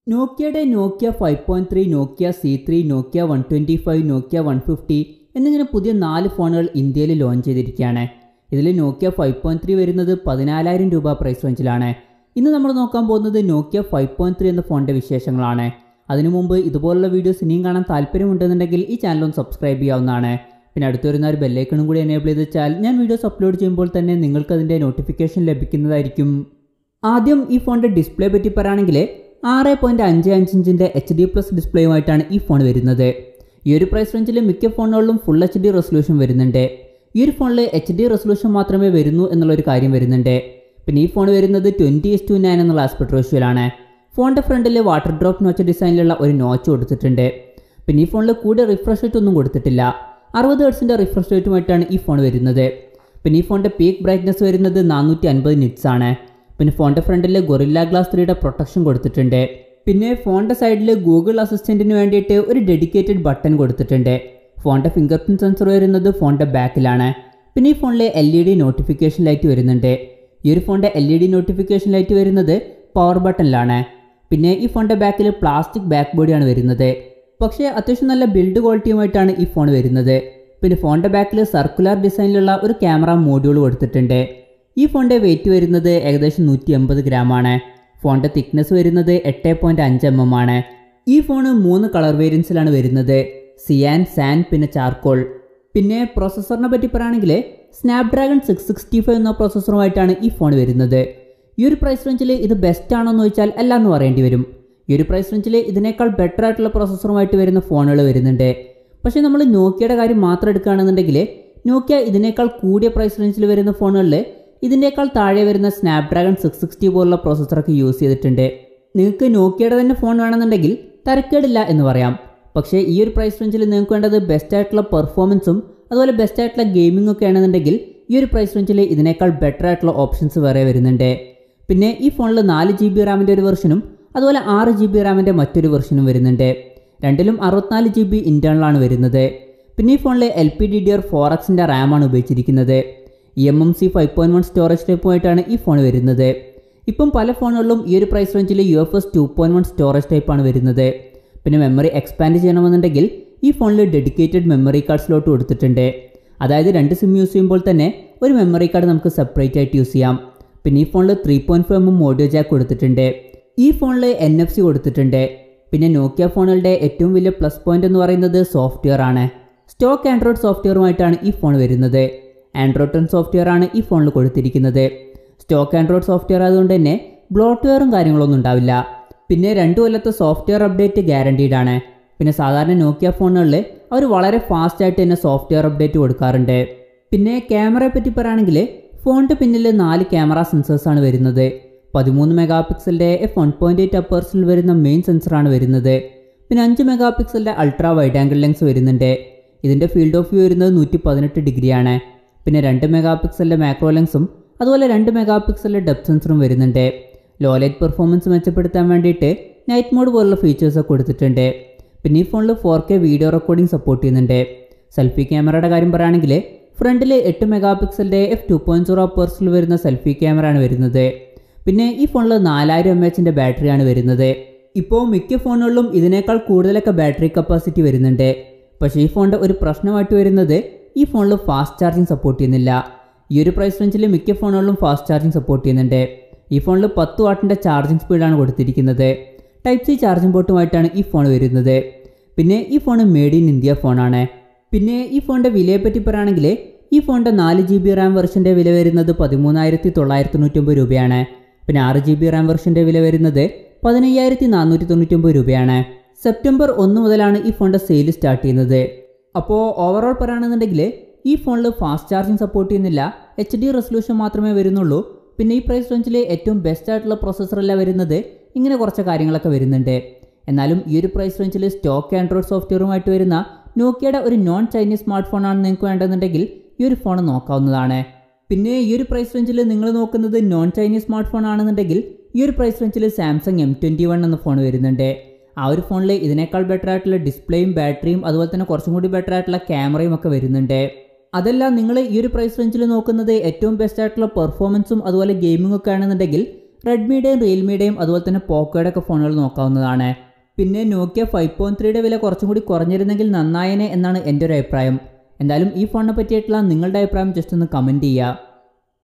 നോക്കിയയുടെ Nokia five point three Nokia C three Nokia one twenty five Nokia one fifty എന്നിങ്ങനെ പുതിയ നാല് ഫോണുകൾ ഇന്ത്യയിൽ ലോഞ്ച് ചെയ്തിരിക്കുകയാണ് ഇതിൽ നോക്കിയ ഫൈവ് പോയിന്റ് ത്രീ വരുന്നത് പതിനാലായിരം രൂപ പ്രൈസ് റേഞ്ചിലാണ് ഇന്ന് നമ്മൾ നോക്കാൻ പോകുന്നത് നോക്കിയ ഫൈവ് പോയിന്റ് ത്രീ എന്ന ഫോണിൻ്റെ വിശേഷങ്ങളാണ് അതിനു മുമ്പ് ഇതുപോലുള്ള വീഡിയോസ് ഇനിയും കാണാൻ താല്പര്യമുണ്ടെന്നുണ്ടെങ്കിൽ ഈ ചാനൽ ഒന്ന് സബ്സ്ക്രൈബ് ചെയ്യാവുന്നതാണ് പിന്നെ അടുത്ത് വരുന്ന ഒരു ബെല്ലൈക്കണും കൂടി എനേബിൾ ചെയ്ത് വെച്ചാൽ ഞാൻ വീഡിയോസ് അപ്ലോഡ് ചെയ്യുമ്പോൾ തന്നെ നിങ്ങൾക്ക് അതിൻ്റെ നോട്ടിഫിക്കേഷൻ ലഭിക്കുന്നതായിരിക്കും ആദ്യം ഈ ഫോണിൻ്റെ ഡിസ്പ്ലേ പറ്റി പറയുകയാണെങ്കിൽ ആറ് പോയിൻറ്റ് അഞ്ച് അഞ്ച് ഇഞ്ചിൻ്റെ എച്ച് ഡി പ്ലസ് ഡിസ്പ്ലേയുമായിട്ടാണ് ഈ ഫോൺ വരുന്നത് ഈ ഒരു പ്രൈസ് റേഞ്ചിൽ മിക്ക ഫോണുകളിലും ഫുൾ എച്ച് ഡി റെസൊല്യൂഷൻ വരുന്നുണ്ട് ഈ ഒരു ഫോണിൽ എച്ച് ഡി റെസൊല്യൂഷൻ മാത്രമേ വരുന്നു എന്നുള്ളൊരു കാര്യം വരുന്നുണ്ട് പിന്നെ ഈ ഫോൺ വരുന്നത് ട്വൻറ്റി എസ് ടു നയൻ എന്നുള്ള ആസ്പെക്ട് റേഷ്യോയിലാണ് ഫോണിൻ്റെ ഫ്രണ്ടിൽ വാട്ടർ ഡ്രോപ്പ് നോച്ച് ഡിസൈനിലുള്ള ഒരു നോച്ച് കൊടുത്തിട്ടുണ്ട് പിന്നെ ഈ ഫോണിൽ കൂടെ റിഫ്രഷ് റേറ്റ് ഒന്നും കൊടുത്തിട്ടില്ല അറുപത് ഹെർട്സിൻ്റെ റിഫ്രഷ് റേറ്റുമായിട്ടാണ് ഈ ഫോൺ വരുന്നത് പിന്നെ ഈ ഫോണിൻ്റെ പീക്ക് ബ്രൈറ്റ്നസ് വരുന്നത് നാനൂറ്റി അൻപത് നിറ്റ്സ് ആണ് പിന്നെ ഫോണിൻ്റെ ഫ്രണ്ടിൽ ഗൊറില്ല ഗ്ലാസ് ത്രീയുടെ പ്രൊട്ടക്ഷൻ കൊടുത്തിട്ടുണ്ട് പിന്നെ ഫോണിൻ്റെ സൈഡിൽ ഗൂഗിൾ അസിസ്റ്റൻറ്റിന് വേണ്ടിയിട്ട് ഒരു ഡെഡിക്കേറ്റഡ് ബട്ടൺ കൊടുത്തിട്ടുണ്ട് ഫോണിൻ്റെ ഫിംഗർ പ്രിൻറ്റ് സെൻസർ വരുന്നത് ഫോണിൻ്റെ ബാക്കിലാണ് പിന്നെ ഈ ഫോണിൽ L E D notification light വരുന്നുണ്ട് ഈ ഒരു ഫോണിൻ്റെ L E D notification light വരുന്നത് പവർ ബട്ടണിലാണ് പിന്നെ ഈ ഫോണിൻ്റെ ബാക്കിൽ പ്ലാസ്റ്റിക് ബാക്ക് ബോഡിയാണ് വരുന്നത് പക്ഷേ അത്യാവശ്യം നല്ല ബിൽഡ് ക്വാളിറ്റിയുമായിട്ടാണ് ഈ ഫോൺ വരുന്നത് പിന്നെ ഫോണിൻ്റെ ബാക്കിൽ സർക്കുലർ ഡിസൈനിലുള്ള ഒരു ക്യാമറ മോഡ്യൂൾ കൊടുത്തിട്ടുണ്ട് ഈ ഫോണിൻ്റെ വെയിറ്റ് വരുന്നത് ഏകദേശം നൂറ്റി എൺപത് ഗ്രാമാണ് ഫോണിൻ്റെ തിക്നെസ് വരുന്നത് എട്ട് പോയിൻറ്റ് അഞ്ച് എം എം ആണ് ഈ ഫോണ് മൂന്ന് കളർ വേരിയൻസിലാണ് വരുന്നത് സിയാൻ സാൻ പിന്നെ ചാർക്കോൾ പിന്നെ പ്രോസസ്സറിനെ പറ്റി പറയുകയാണെങ്കിൽ സ്നാപ്ഡ്രാഗൺ സിക്സ് സിക്സ്റ്റി ഫൈവ് എന്ന പ്രോസസ്സറുമായിട്ടാണ് ഈ ഫോൺ വരുന്നത് ഈ ഒരു പ്രൈസ് റേഞ്ചിൽ ഇത് ബെസ്റ്റ് ആണോ എന്ന് ചോദിച്ചാൽ അല്ല എന്ന് പറയേണ്ടി വരും ഈ ഒരു പ്രൈസ് റേഞ്ചിൽ ഇതിനേക്കാൾ ബെറ്റർ ആയിട്ടുള്ള പ്രോസസ്സറുമായിട്ട് വരുന്ന ഫോണുകൾ വരുന്നുണ്ട് പക്ഷേ നമ്മൾ നോക്കിയയുടെ കാര്യം മാത്രം എടുക്കുകയാണെന്നുണ്ടെങ്കിൽ നോക്കിയ ഇതിനേക്കാൾ കൂടിയ പ്രൈസ് റേഞ്ചിൽ വരുന്ന ഫോണുകളിൽ ഇതിനേക്കാൾ താഴെ വരുന്ന സ്നാപ്ഡ്രാഗൺ സിക്സ് സിക്സ്റ്റി പോലുള്ള പ്രോസസ്സറൊക്കെ യൂസ് ചെയ്തിട്ടുണ്ട് നിങ്ങൾക്ക് നോക്കിയയുടെ തന്നെ ഫോൺ വേണമെന്നുണ്ടെങ്കിൽ തരക്കേടില്ല എന്ന് പറയാം പക്ഷേ ഈ ഒരു പ്രൈസ് റേഞ്ചിൽ നിങ്ങൾക്ക് വേണ്ടത് ബെസ്റ്റ് ആയിട്ടുള്ള പെർഫോമൻസും അതുപോലെ ബെസ്റ്റ് ആയിട്ടുള്ള ഗെയിമിംഗ് ഒക്കെ ആണെന്നുണ്ടെങ്കിൽ ഈ ഒരു പ്രൈസ് റേഞ്ചിൽ ഇതിനേക്കാൾ ബെറ്റർ ആയിട്ടുള്ള ഓപ്ഷൻസ് വേറെ വരുന്നുണ്ട് പിന്നെ ഈ ഫോണിൽ നാല് ജി ബി റാമിൻ്റെ ഒരു വെർഷനും അതുപോലെ ആറ് ജി ബി റാമിൻ്റെ മറ്റൊരു വെർഷനും വരുന്നുണ്ട് രണ്ടിലും അറുപത്തിനാല് ജി ബി ഇൻറ്റേണലാണ് വരുന്നത് പിന്നെ ഈ ഫോണിൽ L P D D R four എക്സിൻ്റെ റാമാണ് ഉപയോഗിച്ചിരിക്കുന്നത് E M M C five point one storage ടൈപ്പുമായിട്ടാണ് ഈ ഫോൺ വരുന്നത് ഇപ്പം പല ഫോണുകളിലും ഈ ഒരു പ്രൈസ് റേഞ്ചിൽ U F S two point one storage ടൈപ്പാണ് വരുന്നത് പിന്നെ മെമ്മറി എക്സ്പാൻഡ് ചെയ്യണമെന്നുണ്ടെങ്കിൽ ഈ ഫോണിൽ ഡെഡിക്കേറ്റഡ് മെമ്മറി കാർഡ് സ്ലോട്ട് കൊടുത്തിട്ടുണ്ട് അതായത് രണ്ട് സിം യൂസ് ചെയ്യുമ്പോൾ തന്നെ ഒരു മെമ്മറി കാർഡ് നമുക്ക് സെപ്പറേറ്റ് ആയിട്ട് യൂസ് ചെയ്യാം പിന്നെ ഈ ഫോണിൽ three point five M audio jack കൊടുത്തിട്ടുണ്ട് ഈ ഫോണിൽ എൻ എഫ് സി കൊടുത്തിട്ടുണ്ട് പിന്നെ നോക്കിയ ഫോണുകളുടെ ഏറ്റവും വലിയ പ്ലസ് പോയിന്റ് എന്ന് പറയുന്നത് സോഫ്റ്റ്വെയർ ആണ് സ്റ്റോക്ക് ആൻഡ്രോയിഡ് സോഫ്റ്റ്വെയറുമായിട്ടാണ് ഈ ഫോൺ വരുന്നത് ആൻഡ്രോയിഡ് ടെൻ സോഫ്റ്റ്വെയർ ആണ് ഈ ഫോണിൽ കൊടുത്തിരിക്കുന്നത് സ്റ്റോക്ക് ആൻഡ്രോയിഡ് സോഫ്റ്റ്വെയർ ആയതുകൊണ്ട് തന്നെ ബ്ലോട്ട്വെയറും കാര്യങ്ങളൊന്നും ഉണ്ടാവില്ല പിന്നെ രണ്ടു കൊല്ലത്തെ സോഫ്റ്റ്വെയർ അപ്ഡേറ്റ് ഗ്യാരണ്ടീഡ് ആണ് പിന്നെ സാധാരണ നോക്കിയ ഫോണുകളിൽ അവർ വളരെ ഫാസ്റ്റ് ആയിട്ട് തന്നെ സോഫ്റ്റ്വെയർ അപ്ഡേറ്റ് കൊടുക്കാറുണ്ട് പിന്നെ ക്യാമറയെ പറ്റി പറയുകയാണെങ്കിൽ ഫോണിൻ്റെ പിന്നിൽ നാല് ക്യാമറ സെൻസേഴ്സാണ് വരുന്നത് പതിമൂന്ന് മെഗാ പിക്സലിൻ്റെ എഫ് വൺ പോയിൻറ്റ് എയ്റ്റ് അപ്പേഴ്സിൽ വരുന്ന മെയിൻ സെൻസറാണ് വരുന്നത് പിന്നെ അഞ്ച് മെഗാ പിക്സലിൻ്റെ അൾട്രാ വൈഡ് ആംഗിൾ ലെൻസ് വരുന്നുണ്ട് ഇതിൻ്റെ ഫീൽഡ് ഓഫ് വ്യൂ വരുന്നത് നൂറ്റി പതിനെട്ട് ഡിഗ്രിയാണ് പിന്നെ രണ്ട് മെഗാ പിക്സലിൻ്റെ മാക്രോ ലെൻസും അതുപോലെ രണ്ട് മെഗാ പിക്സലിൻ്റെ ഡെപ്ത് സെൻസറും വരുന്നുണ്ട് ലോ ലൈറ്റ് പെർഫോമൻസ് മെച്ചപ്പെടുത്താൻ വേണ്ടിയിട്ട് നൈറ്റ് മോഡ് പോലുള്ള ഫീച്ചേഴ്സൊക്കെ കൊടുത്തിട്ടുണ്ട് പിന്നെ ഈ ഫോണിൽ four K video recording support ചെയ്യുന്നുണ്ട് സെൽഫി ക്യാമറയുടെ കാര്യം പറയുകയാണെങ്കിൽ ഫ്രണ്ടിൽ എട്ട് മെഗാ പിക്സലിൻ്റെ എഫ് ടു പോയിൻറ്റ് സീറോ പേഴ്സിൽ വരുന്ന സെൽഫി ക്യാമറയാണ് വരുന്നത് പിന്നെ ഈ ഫോണിൽ നാലായിരം എം എച്ചിൻ്റെ ബാറ്ററിയാണ് വരുന്നത് ഇപ്പോൾ മിക്ക ഫോണുകളിലും ഇതിനേക്കാൾ കൂടുതലൊക്കെ ബാറ്ററി കപ്പാസിറ്റി വരുന്നുണ്ട് പക്ഷേ ഈ ഫോണിൻ്റെ ഒരു പ്രശ്നമായിട്ട് വരുന്നത് ഈ ഫോണിൽ ഫാസ്റ്റ് ചാർജിങ് സപ്പോർട്ട് ചെയ്യുന്നില്ല ഈ ഒരു പ്രൈസ് റേഞ്ചിൽ മിക്ക ഫോണുകളിലും ഫാസ്റ്റ് ചാർജിങ് സപ്പോർട്ട് ചെയ്യുന്നുണ്ട് ഈ ഫോണിൽ പത്ത് വാട്ടിൻ്റെ ചാർജിങ് സ്പീഡാണ് കൊടുത്തിരിക്കുന്നത് ടൈപ്പ് സി ചാർജിംഗ് പോർട്ടുമായിട്ടാണ് ഈ ഫോൺ വരുന്നത് പിന്നെ ഈ ഫോൺ മെയ്ഡ് ഇൻ ഇന്ത്യ ഫോണാണ് പിന്നെ ഈ ഫോണിൻ്റെ വിലയെ പറ്റി പറയുകയാണെങ്കിൽ ഈ ഫോണിൻ്റെ നാല് ജി ബി റാം വെർഷൻ്റെ വില വരുന്നത് പതിമൂന്നായിരത്തി തൊള്ളായിരത്തി തൊണ്ണൂറ്റൊമ്പത് രൂപയാണ് പിന്നെ ആറ് ജി ബി റാം വെർഷൻ്റെ വില വരുന്നത് പതിനയ്യായിരത്തി നാനൂറ്റി തൊണ്ണൂറ്റൊമ്പത് രൂപയാണ് സെപ്റ്റംബർ ഒന്ന് മുതലാണ് ഈ ഫോണിൻ്റെ സെയിൽ സ്റ്റാർട്ട് ചെയ്യുന്നത് അപ്പോൾ ഓവറോൾ പറയുകയാണെന്നുണ്ടെങ്കിൽ ഈ ഫോണിൽ ഫാസ്റ്റ് ചാർജിങ് സപ്പോർട്ട് ചെയ്യുന്നില്ല എച്ച് ഡി റെസൊല്യൂഷൻ മാത്രമേ വരുന്നുള്ളൂ പിന്നെ ഈ പ്രൈസ് റേഞ്ചിൽ ഏറ്റവും ബെസ്റ്റ് ആയിട്ടുള്ള പ്രോസസ്സറല്ല വരുന്നത് ഇങ്ങനെ കുറച്ച് കാര്യങ്ങളൊക്കെ വരുന്നുണ്ട് എന്നാലും ഈ ഒരു പ്രൈസ് റേഞ്ചിൽ സ്റ്റോക്ക് ആൻഡ്രോയിഡ് സോഫ്റ്റ്വെയറുമായിട്ട് വരുന്ന നോക്കിയയുടെ ഒരു നോൺ ചൈനീസ് സ്മാർട്ട് ഫോൺ ആണ് നിങ്ങൾക്ക് വേണ്ടതെന്നുണ്ടെങ്കിൽ ഈ ഒരു ഫോൺ നോക്കാവുന്നതാണ് പിന്നെ ഈ ഒരു പ്രൈസ് റേഞ്ചിൽ നിങ്ങൾ നോക്കുന്നത് നോൺ ചൈനീസ് സ്മാർട്ട് ഫോൺ ആണെന്നുണ്ടെങ്കിൽ ഈ ഒരു പ്രൈസ് റേഞ്ചിൽ സാംസങ് എം ട്വൻറ്റി വൺ എന്ന ഫോൺ വരുന്നുണ്ട് ആ ഒരു ഫോണിൽ ഇതിനേക്കാൾ ബെറ്റർ ആയിട്ടുള്ള ഡിസ്പ്ലേയും ബാറ്ററിയും അതുപോലെ തന്നെ കുറച്ചും കൂടി ബെറ്റർ ആയിട്ടുള്ള ക്യാമറയും ഒക്കെ വരുന്നുണ്ട് അതല്ല നിങ്ങൾ ഈ ഒരു പ്രൈസ് റേഞ്ചിൽ നോക്കുന്നത് ഏറ്റവും ബെസ്റ്റ് ആയിട്ടുള്ള പെർഫോമൻസും അതുപോലെ ഗെയിമിംഗ് ഒക്കെ ആണെന്നുണ്ടെങ്കിൽ റെഡ്മിയുടെയും റിയൽമിയുടെയും അതുപോലെ തന്നെ പോക്കോയുടെ ഒക്കെ ഫോണുകൾ നോക്കാവുന്നതാണ് പിന്നെ നോക്കിയ ഫൈവ് പോയിൻറ്റ് ത്രീയുടെ വില കുറച്ചും കൂടി കുറഞ്ഞിരുന്നെങ്കിൽ നന്നായേനെ എന്നാണ് എൻ്റെ ഒരു അഭിപ്രായം എന്തായാലും ഈ ഫോണിനെ പറ്റിയിട്ടുള്ള നിങ്ങളുടെ അഭിപ്രായം ജസ്റ്റ് ഒന്ന് കമൻറ്റ് ചെയ്യുക